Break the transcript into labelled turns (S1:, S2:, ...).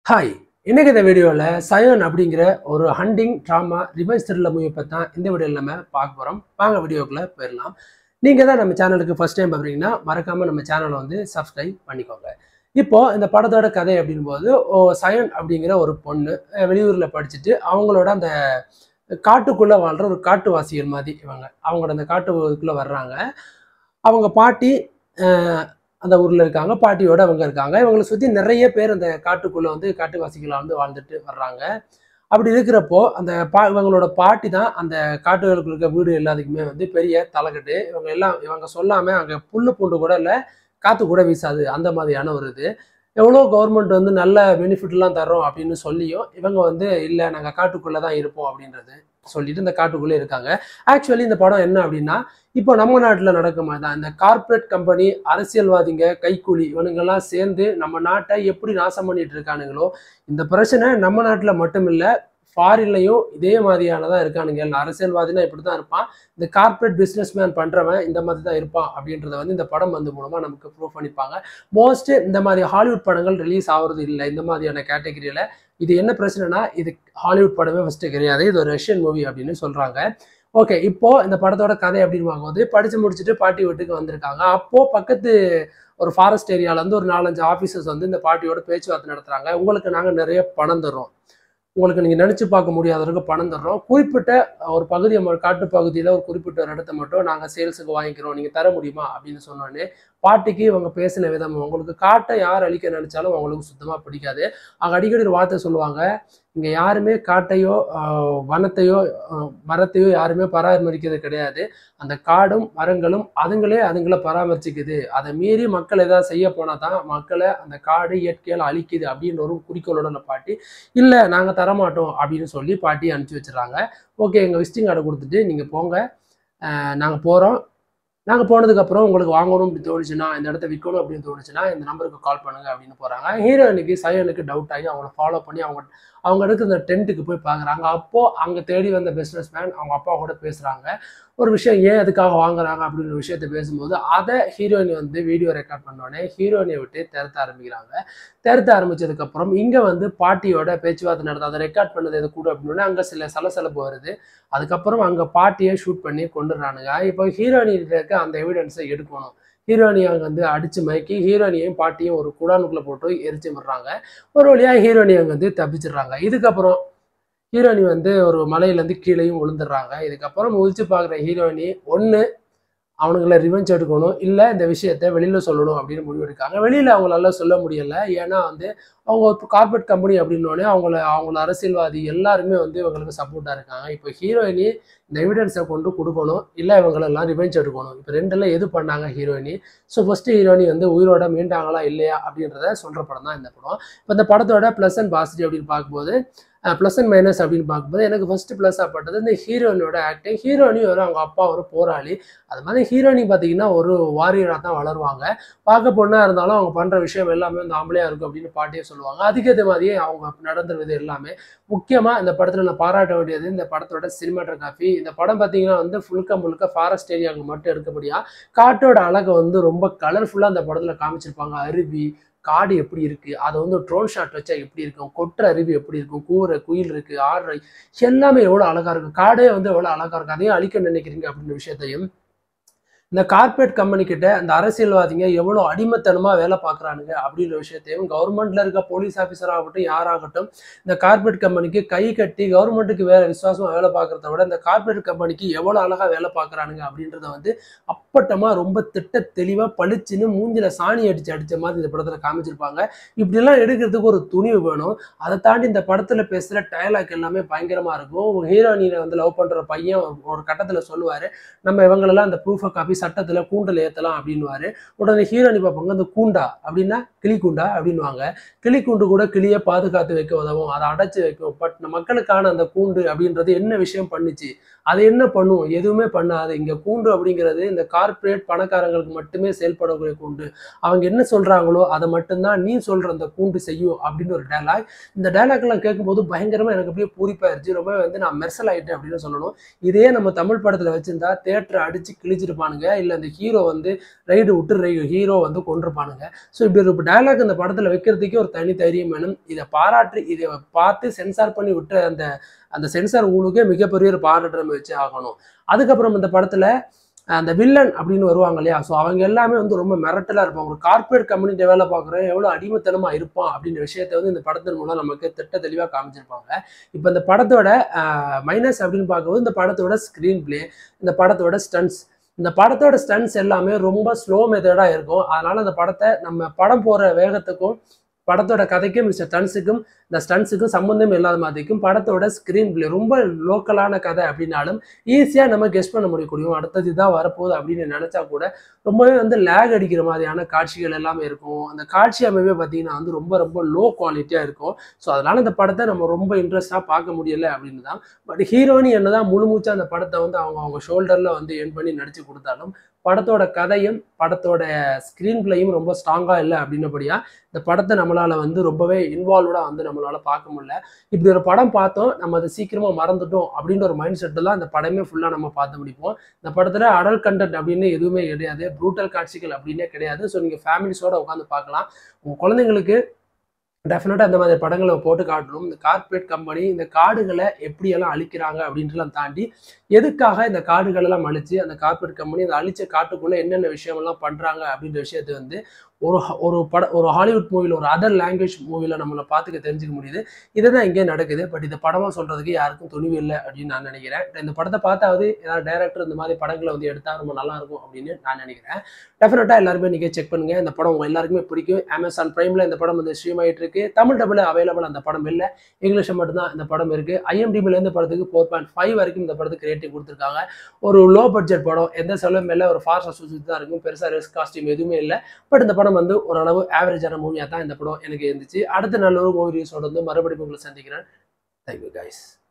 S1: hi இன்னைக்கு இந்த வீடியோவில் சயன் அப்படிங்கிற ஒரு hunting drama revenge thriller movie பற்றி தான் இந்த வீடியோவில் நம்ம பார்க்க போகிறோம் வாங்க வீடியோக்குள்ளே போயிடலாம் நீங்கள் தான் நம்ம சேனலுக்கு ஃபஸ்ட் டைம் பார்க்குறீங்கன்னா மறக்காமல் நம்ம சேனலை வந்து சப்ஸ்கிரைப் பண்ணிக்கோங்க இப்போ இந்த படத்தோட கதை அப்படின் போது ஓ சயன் அப்படிங்கிற ஒரு பொண்ணு அஹ் வெளியூரில் படிச்சுட்டு அவங்களோட அந்த காட்டுக்குள்ளே வாழ்கிற ஒரு காட்டுவாசிகள் மாதிரி இவங்க அவங்களோட அந்த காட்டுக்குள்ளே வர்றாங்க அவங்க பாட்டி அஹ், அந்த ஊரில் இருக்காங்க பாட்டியோட அவங்க இருக்காங்க இவங்களை சுற்றி நிறைய பேர் அந்த காட்டுக்குள்ளே வந்து காட்டுவாசிகளாக வந்து வாழ்ந்துட்டு வர்றாங்க அப்படி இருக்கிறப்போ அந்த பா இவங்களோட பாட்டி தான் அந்த காட்டுகளுக்குள்ள இருக்க வீடு எல்லாத்துக்குமே வந்து பெரிய தலைக்கட்டு இவங்க எல்லாம் இவங்க சொல்லாமல் அங்கே புல்லு பூண்டு கூட இல்லை காற்று கூட வீசாது அந்த மாதிரியான ஒரு இது எவ்வளோ கவர்மெண்ட் வந்து நல்ல பெனிஃபிட்லாம் தர்றோம் அப்படின்னு சொல்லியும் இவங்க வந்து இல்லை நாங்கள் காட்டுக்குள்ளே தான் இருப்போம் அப்படின்றது சொல்லிட்டு இந்த காட்டுக்குள்ளே இருக்காங்க ஆக்சுவலி இந்த படம் என்ன அப்படின்னா இப்போ நம்ம நாட்டில் நடக்க மாதிரி தான் இந்த கார்ப்பரேட் கம்பெனி அரசியல்வாதிங்க கைக்கூலி இவனுங்கெல்லாம் சேர்ந்து நம்ம நாட்டை எப்படி நாசம் பண்ணிட்டு இருக்கானுங்களோ இந்த பிரச்சனை நம்ம நாட்டில் மட்டும் இல்லை ஃபாரின்லையும் இதே மாதிரியானதான் இருக்கானுங்க எல்லா அரசியல்வாதினா இப்படி தான் இருப்பான் இந்த கார்ப்பரேட் பிஸ்னஸ் மேன் பண்ணுறவன் இந்த மாதிரி தான் இருப்பான் அப்படின்றத வந்து இந்த படம் வந்து மூலமாக நமக்கு ப்ரூவ் பண்ணிப்பாங்க மோஸ்ட் இந்த மாதிரி ஹாலிவுட் படங்கள் ரிலீஸ் ஆகுறது இல்லை இந்த மாதிரியான கேட்டகரியில் இது என்ன பிரச்சனைனா இது ஹாலிவுட் படமே ஃபஸ்ட்டு கிடையாது இது ஒரு ரஷ்யன் மூவி அப்படின்னு சொல்கிறாங்க ஓகே இப்போ இந்த படத்தோட கதை அப்படின்னு பார்க்கும்போது படித்து முடிச்சுட்டு பாட்டி வீட்டுக்கு வந்திருக்காங்க அப்போ பக்கத்து ஒரு ஃபாரஸ்ட் ஏரியால இருந்து ஒரு நாலஞ்சு ஆஃபீஸர்ஸ் வந்து இந்த பாட்டியோட பேச்சுவார்த்தை நடத்துறாங்க உங்களுக்கு நாங்கள் நிறைய பணம் தர்றோம் உங்களுக்கு நீங்கள் நினச்சி பார்க்க முடியாத அளவுக்கு பணம் தர்றோம் குறிப்பிட்ட ஒரு பகுதியை ம- காட்டு பகுதியில் ஒரு குறிப்பிட்ட ஒரு இடத்த மட்டும் நாங்கள் சேல்ஸுக்கு வாங்கிக்கிறோம் நீங்கள் தர முடியுமா அப்படின்னு சொன்னோடனே பாட்டிக்கு இவங்க பேசின விதம் உங்களுக்கு காட்டை யார் அழிக்க நினைச்சாலும் அவங்களுக்கு சுத்தமாக பிடிக்காது அவங்க அடிக்கடி ஒரு வார்த்தை சொல்லுவாங்க இங்கே யாருமே காட்டையோ ஆஹ், வனத்தையோ ஆஹ், மரத்தையோ யாருமே பராமரிக்கிறது கிடையாது அந்த காடும் மரங்களும் அதுங்களே அதுங்களை பராமரிச்சுக்குது அதை மீறி மக்கள் ஏதாவது செய்ய போனால் தான் மக்களை அந்த காடு இயற்கையால் அழிக்குது அப்படின்ற ஒரு குறிக்கோளோட அந்த பாட்டி இல்லை நாங்கள் தரமாட்டோம் அப்படின்னு சொல்லி பாட்டி அனுப்பிச்சி வச்சிடறாங்க ஓகே எங்கள் விசிட்டிங் கார்டை கொடுத்துட்டு நீங்கள் போங்க நாங்கள் போகிறோம் நாங்கள் போனதுக்கப்புறம் உங்களுக்கு வாங்கணும் அப்படி தோணுச்சுன்னா இந்த இடத்த விற்கணும் அப்படின்னு தோணுச்சுன்னா இந்த நம்பருக்கு கால் பண்ணுங்க அப்படின்னு போகிறாங்க ஹீரோயினுக்கு சையனுக்கு டவுட் ஆகி அவங்கள ஃபாலோ பண்ணி அவங்க அவங்க இருக்கிற இந்த டென்ட்டுக்கு போய் பார்க்குறாங்க அப்போது அங்கே தேடி வந்த பிஸ்னஸ் மேன் அவங்க அப்பா கூட பேசுகிறாங்க ஒரு விஷயம் ஏன் எதுக்காக வாங்குறாங்க அப்படின்ற விஷயத்த பேசும்போது அதை ஹீரோயின் வந்து வீடியோ ரெக்கார்ட் பண்ணோடனே ஹீரோயினை விட்டு திறத்த ஆரம்பிக்கிறாங்க திறத்த ஆரம்பிச்சதுக்கப்புறம் இங்கே வந்து பாட்டியோட பேச்சுவார்த்தை நடத்த அதை ரெக்கார்ட் பண்ணது எது கூட அப்படின்னா அங்கே சில சலசலப்பு வருது அதுக்கப்புறம் அங்கே பாட்டியை ஷூட் பண்ணி கொண்டுடுறானுங்க இப்போ ஹீரோயின் இருக்க அந்த எவிடன்ஸை எடுக்கணும் ஹீரோயினியை அங்கே வந்து அடித்து மயக்கி ஹீரோயினியையும் பாட்டியும் ஒரு குடானுக்குள்ளே போட்டு எரிச்சு விடுறாங்க ஒரு வழியாக ஹீரோயினி அங்கே வந்து தப்பிச்சிடுறாங்க இதுக்கப்புறம் ஹீரோயினி வந்து ஒரு மலையிலேருந்து கீழேயும் விழுந்துடுறாங்க இதுக்கப்புறம் முழிச்சு பார்க்குற ஹீரோயினி ஒன்று அவனுங்களை ரிவெஞ்ச் எடுக்கணும் இல்லை இந்த விஷயத்த வெளியில் சொல்லணும் அப்படின்னு முடிவெடுக்காங்க வெளியில் அவங்களால சொல்ல முடியலை ஏன்னா வந்து அவங்க இப்போ கார்பரேட் கம்பெனி அப்படின்னோடனே அவங்கள அவங்கள அரசியல்வாதி எல்லாருமே வந்து இவங்களுக்கு சப்போர்ட்டாக இருக்காங்க இப்போ ஹீரோயினி இந்த எவிடன்ஸை கொண்டு கொடுக்கணும் இல்லை இவங்களெல்லாம் ரிவெஞ்ச் எடுக்கணும் இப்போ ரெண்டில் எது பண்ணாங்க ஹீரோயினி ஸோ ஃபஸ்ட்டு ஹீரோயினி வந்து உயிரோட மீண்டாங்களா இல்லையா அப்படின்றத சொல்கிற படம் தான் இந்த படம் இப்போ இந்த படத்தோட ப்ளஸ் அண்ட் பாசிட்டிவ் அப்படின்னு பார்க்கும்போது ப்ளஸ் அண்ட் மைனஸ் அப்படின்னு பார்க்கும்போது எனக்கு ஃபஸ்ட்டு ப்ளஸ்ஸாக பட்டது இந்த ஹீரோயினோட ஆக்டிங் ஹீரோயினி ஒரு அவங்க அப்பா ஒரு போராளி அது மாதிரி ஹீரோயினி பார்த்தீங்கன்னா ஒரு வாரியராக தான் வளருவாங்க பார்க்க பொண்ணாக இருந்தாலும் அவங்க பண்ணுற விஷயம் எல்லாமே வந்து ஆம்பளையாக இருக்கும் அப்படின்னு பாட்டியே சொல்லுவாங்க அதுக்கேற்ற மாதிரியே அவங்க நடந்துருவது எல்லாமே முக்கியமாக இந்த படத்தில் நான் பாராட்ட வேண்டியது இந்த படத்தோட சினிமாட்டோகிராஃபி இந்த படம் பார்த்தீங்கன்னா வந்து ஃபுல்க முழுக்க ஃபாரஸ்ட் ஏரியாவுக்கு மட்டும் எடுக்கபடியா காட்டோட அழகை வந்து ரொம்ப கலர்ஃபுல்லாக அந்த படத்தில் காமிச்சிருப்பாங்க அருவி காடு எப்படி இருக்கு அதை வந்து ட்ரோன் ஷாட் வச்சா எப்படி இருக்கும் கொட்டுற அருவி எப்படி இருக்கும் கூரை குயில் இருக்கு ஆறு எல்லாமே எவ்வளோ அழகா இருக்கும் காடே வந்து எவ்வளோ அழகா இருக்கும் அதையும் அழிக்க நினைக்கிறீங்க அப்படின்ற விஷயத்தையும் இந்த கார்ப்பரேட் கம்பெனி கிட்ட அந்த அரசியல்வாதிங்க எவ்வளோ அடிமைத்தனமா வேலை பார்க்குறானுங்க அப்படின்ற விஷயத்தையும் கவர்மெண்ட்ல இருக்க போலீஸ் ஆஃபீஸர் ஆகட்டும் யாராகட்டும் இந்த கார்ப்பரேட் கம்பெனிக்கு கை கட்டி கவர்மெண்ட்டுக்கு வேற விசுவாசமா வேலை பார்க்கறத விட இந்த கார்ப்பரேட் கம்பெனிக்கு எவ்வளோ அழகா வேலை பார்க்குறானுங்க அப்படின்றத வந்து அப்பட்டமா ரொம்ப திட்ட தெளிவா பளிச்சுன்னு மூஞ்சில சாணி அடிச்சு அடிச்ச மாதிரி இந்த படத்துல காமிச்சிருப்பாங்க இப்படிலாம் எடுக்கிறதுக்கு ஒரு துணிவு வேணும் அதை தாண்டி இந்த படத்துல பேசுற டயலாக் எல்லாமே பயங்கரமா இருக்கும் ஹீரோயினை வந்து லவ் பண்ற பையன் ஒரு- ஒரு கட்டத்துல சொல்லுவாரு நம்ம இவங்களெல்லாம் அந்த ப்ரூஃபை காப்பி சட்டத்துல கூண்டில் ஏத்தலாம் அப்படின்னுவாரு உடனே ஹீரோயினி பார்ப்பாங்க அந்த கூண்டா அப்படின்னா கிளி கூண்டா அப்படின்னுவாங்க கிளி கூண்டு கூட கிளியை பாதுகாத்து வைக்க உதவும் அதை அடைச்சு வைக்கும் பட் மக்களுக்கான அந்த கூண்டு அப்படின்றது என்ன விஷயம் பண்ணுச்சு அது என்ன பண்ணும் எதுவுமே பண்ணாது இங்க கூண்டு அப்படிங்கிறது இந்த கார்ப்பரேட் பணக்காரங்களுக்கு மட்டுமே செயல்படக்கூடிய கூண்டு அவங்க என்ன சொல்றாங்களோ அதை மட்டும்தான் நீ சொல்ற அந்த கூண்டு செய்யும் அப்படின்னு ஒரு டயலாக் இந்த டயலாக் எல்லாம் கேட்கும்போது பயங்கரமா எனக்கு அப்படியே பூரிப்பாயிருச்சு ரொம்ப வந்து நான் மெர்சல் ஆயிட்டேன் அப்படின்னு சொல்லணும் இதே நம்ம தமிழ் படத்துல வச்சிருந்தா தேட்டரை அடிச்சு கிழிச்சிருப்பானுங்க கொண்டிருப்பானுங்க இல்லை அந்த ஹீரோ வந்து ரைடு விட்டு ரை ஹீரோ வந்து கொண்டிருப்பானுங்க ஸோ இப்படி ஒரு டயலாக் இந்த படத்தில் வைக்கிறதுக்கே ஒரு தனி தைரியம் வேணும் இதை பாராட்டி இதை பார்த்து சென்சார் பண்ணி விட்ட அந்த அந்த சென்சார் உங்களுக்கே மிகப்பெரிய ஒரு பாராட்டு நம்ம வச்சு ஆகணும் அதுக்கப்புறம் இந்த படத்தில் அந்த வில்லன் அப்படின்னு வருவாங்க இல்லையா ஸோ அவங்க எல்லாமே வந்து ரொம்ப மிரட்டலாக இருப்பாங்க ஒரு கார்ப்பரேட் கம்பெனி டெவலப் ஆகுறேன் எவ்வளோ அடிமத்தனமாக இருப்பான் அப்படின்ற விஷயத்த வந்து இந்த படத்தின் மூலம் நமக்கு திட்ட தெளிவாக காமிச்சிருப்பாங்க இப்போ இந்த படத்தோட மைனஸ் அப்படின்னு பார்க்கும்போது இந்த படத்தோட ஸ்க்ரீன் பிளே இந்த படத்தோட ஸ்டன்ஸ் இந்த படத்தோட ஸ்டன்ஸ் எல்லாமே ரொம்ப ஸ்லோ மெத்தடாக இருக்கும் அதனால அந்த படத்தை நம்ம படம் போகிற வேகத்துக்கும் படத்தோட கதைக்கும் மிஸ்டர் ஸ்டன்ஸுக்கும் இந்த ஸ்டன்ஸுக்கும் சம்மந்தம் இல்லாத மாதிரிக்கும் படத்தோட ஸ்க்ரீன் பிளே ரொம்ப லோக்கலான கதை அப்படின்னாலும் ஈஸியாக நம்ம கெஸ் பண்ண முடியக்கூடியும் அடுத்தது இதான் வரப்போகுது அப்படின்னு நினச்சா கூட ரொம்பவே வந்து லேக் அடிக்கிற மாதிரியான காட்சிகள் எல்லாமே இருக்கும் அந்த காட்சி அமைப்பே பார்த்தீங்கன்னா வந்து ரொம்ப ரொம்ப லோ குவாலிட்டியாக இருக்கும் ஸோ அதனால இந்த படத்தை நம்ம ரொம்ப இன்ட்ரெஸ்டாக பார்க்க முடியல அப்படின்னு தான் பட் ஹீரோயினி என்னதான் முழுமூச்சா அந்த படத்தை வந்து அவங்க அவங்க ஷோல்டரில் வந்து என் பண்ணி நடிச்சு கொடுத்தாலும் படத்தோட கதையும் படத்தோட ஸ்க்ரீன் பிளேயும் ரொம்ப ஸ்ட்ராங்காக இல்லை அப்படின்னபடியா இந்த படத்தை நம்மளால் வந்து ரொம்பவே இன்வால்வ்டாக வந்து நம்மளால் பார்க்க முடியல இப்படி ஒரு படம் பார்த்தோம் நம்ம அதை சீக்கிரமாக மறந்துட்டோம் அப்படின்ற ஒரு மைண்ட் செட்டில் தான் இந்த படமே ஃபுல்லாக நம்ம பார்த்து முடிப்போம் இந்த படத்தில் அடல் கண்டென்ட் அப்படின்னு எதுவுமே கிடையாது ப்ரூட்டல் காட்சிகள் அப்படின்னே கிடையாது ஸோ நீங்கள் ஃபேமிலிஸோட உட்காந்து பார்க்கலாம் உங்கள் குழந்தைங்களுக்கு டெஃபினட்டாக இந்த மாதிரி படங்களை போட்டு காட்டணும் இந்த கார்ப்பரேட் கம்பெனி இந்த காடுகளை எப்படியெல்லாம் அழிக்கிறாங்க அப்படின்றலாம் தாண்டி எதுக்காக இந்த காடுகளெல்லாம் அழிச்சு அந்த கார்ப்பரேட் கம்பெனி அந்த அழிச்ச காட்டுக்குள்ளே என்னென்ன விஷயமெல்லாம் பண்ணுறாங்க அப்படின்ற விஷயத்தை வந்து ஒரு ஒரு பட ஒரு ஹாலிவுட் மூவியில் ஒரு அதர் லாங்குவேஜ் மூவியில் நம்மளை பார்த்துக்க தெரிஞ்சுக்க முடியுது இதுதான் இங்கே நடக்குது பட் இந்த படமாக சொல்கிறதுக்கு யாருக்கும் துணிவு இல்லை அப்படின்னு நான் நினைக்கிறேன் இந்த படத்தை பார்த்தாவது ஏதாவது டேரக்டர் இந்த மாதிரி படங்களை வந்து எடுத்தால் ரொம்ப நல்லா இருக்கும் அப்படின்னு நான் நினைக்கிறேன் டெஃபினட்டாக எல்லாருமே நீங்கள் செக் பண்ணுங்கள் இந்த படம் உங்கள் எல்லாருக்குமே பிடிக்கும் அமேசான் ப்ரைமில் இந்த படம் வந்து ஸ்ட்ரீம் ஆகிட்டு இருக்கு தமிழ் டபுள் அவைலபிள் அந்த படம் இல்லை இங்கிலீஷில் மட்டும்தான் இந்த படம் இருக்குது ஐஎம்டிபியில் இந்த படத்துக்கு ஃபோர் பாயிண்ட் ஃபைவ் வரைக்கும் இந்த படத்துக்கு ரேட்டிங் கொடுத்துருக்காங்க ஒரு லோ பட்ஜெட் படம் எந்த செலவும் இல்லை ஒரு ஃபாஸ்ட் அசோசியேட் தான் இருக்கும் பெருசாக ரிஸ்க் காஸ்டியூம் எதுவுமே இல்லை பட் இந்த படம் வந்து ஓரளவு ஆவரேஜான மூவியாக தான் இந்த படம் எனக்கு இருந்துச்சு அடுத்த நல்ல ஒரு மூவி ரிவ்யூஸோட வந்து மறுபடியும் உங்களை சந்திக்கிறேன் தேங்க்யூ கைஸ்